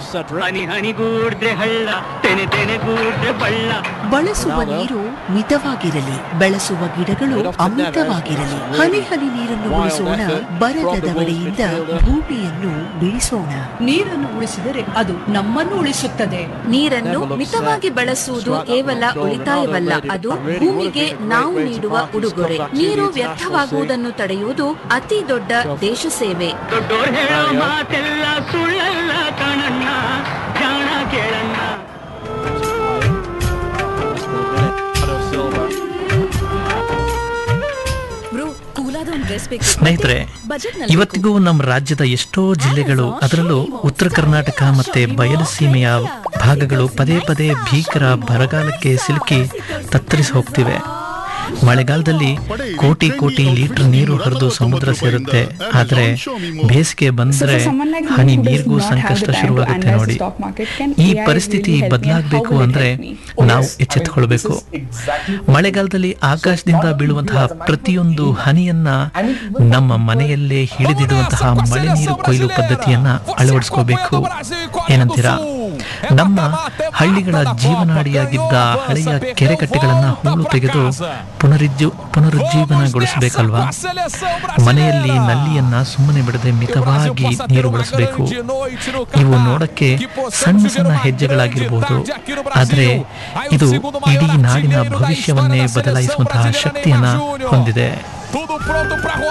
Cedric. ಹನಿ ಹನಿಗೂಡ್ರೆ ಹಳ್ಳ ತೆನೆ ತೆನೆಗೂಡ್ರೆ ಬಳ್ಳ ಬಳಸುವ ನೀರು ಮಿತವಾಗಿರಲಿ ಬೆಳೆಸುವ ಗಿಡಗಳು ಅಮಿತವಾಗಿರಲಿ ಹನಿ ಹನಿ ನೀರನ್ನು ಉಳಿಸೋಣ ಬರದ ದವಡೆಯಿಂದ ಭೂಮಿಯನ್ನು ಬಿಡಿಸೋಣ ನೀರನ್ನು ಉಳಿಸಿದರೆ ಅದು ನಮ್ಮನ್ನು ಉಳಿಸುತ್ತದೆ ನೀರನ್ನು ಮಿತವಾಗಿ ಬಳಸುವುದು ಕೇವಲ ಉಳಿತಾಯವಲ್ಲ ಅದು ಭೂಮಿಗೆ ನಾವು ನೀಡುವ ಉಡುಗೊರೆ ನೀರು ವ್ಯರ್ಥವಾಗುವುದನ್ನು ತಡೆಯುವುದು ಅತಿ ದೊಡ್ಡ ದೇಶ ಸೇವೆ ದೊಡ್ಡೋರ್ ಹೇಳೋ ಮಾತೆಲ್ಲ ಸುಳ್ಳಲ್ಲ ಕಣಣ್ಣ ಜಾಣ ಕೇಳಣ್ಣ ಸ್ನೇಹಿತರೆ ಇವತ್ತಿಗೂ ನಮ್ಮ ರಾಜ್ಯದ ಎಷ್ಟೋ ಜಿಲ್ಲೆಗಳು ಅದರಲ್ಲೂ ಉತ್ತರ ಕರ್ನಾಟಕ ಮತ್ತೆ ಬಯಲುಸೀಮೆಯ ಭಾಗಗಳು ಪದೇ ಪದೇ ಭೀಕರ ಬರಗಾಲಕ್ಕೆ ಸಿಲುಕಿ ತತ್ತರಿಸಿ ಹೋಗ್ತಿವೆ ಮಳೆಗಾಲದಲ್ಲಿ ಕೋಟಿ ಕೋಟಿ ಲೀಟರ್ ನೀರು ಹರಿದು ಸಮುದ್ರ ಸೇರುತ್ತೆ ಆದ್ರೆ ಬೇಸಿಗೆ ಬಂದ್ರೆ ಹನಿ ನೀರಿಗೂ ಸಂಕಷ್ಟ ಶುರುವಾಗುತ್ತೆ ನೋಡಿ ಈ ಪರಿಸ್ಥಿತಿ ಬದಲಾಗಬೇಕು ಅಂದ್ರೆ ನಾವು ಎಚ್ಚೆತ್ತುಕೊಳ್ಬೇಕು ಮಳೆಗಾಲದಲ್ಲಿ ಆಕಾಶದಿಂದ ಬೀಳುವಂತಹ ಪ್ರತಿಯೊಂದು ಹನಿಯನ್ನ ನಮ್ಮ ಮನೆಯಲ್ಲೇ ಹಿಡಿದಿಡುವಂತಹ ಮಳೆ ನೀರು ಕೊಯ್ಲು ಪದ್ಧತಿಯನ್ನ ಅಳವಡಿಸ್ಕೋಬೇಕು ಏನಂತೀರಾ ನಮ್ಮ ಹಳ್ಳಿಗಳ ಜೀವನಾಡಿಯಾಗಿದ್ದ ಹಳೆಯ ಕೆರೆಕಟ್ಟೆಗಳನ್ನ ಹೂಳು ತೆಗೆದು ಪುನರುಜ್ಜು ಪುನರುಜ್ಜೀವನಗೊಳಿಸಬೇಕಲ್ವಾ ಮನೆಯಲ್ಲಿ ನಲ್ಲಿಯನ್ನ ಸುಮ್ಮನೆ ಬಿಡದೆ ಮಿತವಾಗಿ ನೀರು ಬಳಸಬೇಕು ಇವು ನೋಡಕ್ಕೆ ಸಣ್ಣ ಸಣ್ಣ ಹೆಜ್ಜೆಗಳಾಗಿರಬಹುದು ಆದ್ರೆ ಇದು ಇಡೀ ನಾಡಿನ ಭವಿಷ್ಯವನ್ನೇ ಬದಲಾಯಿಸುವಂತಹ ಶಕ್ತಿಯನ್ನ ಹೊಂದಿದೆ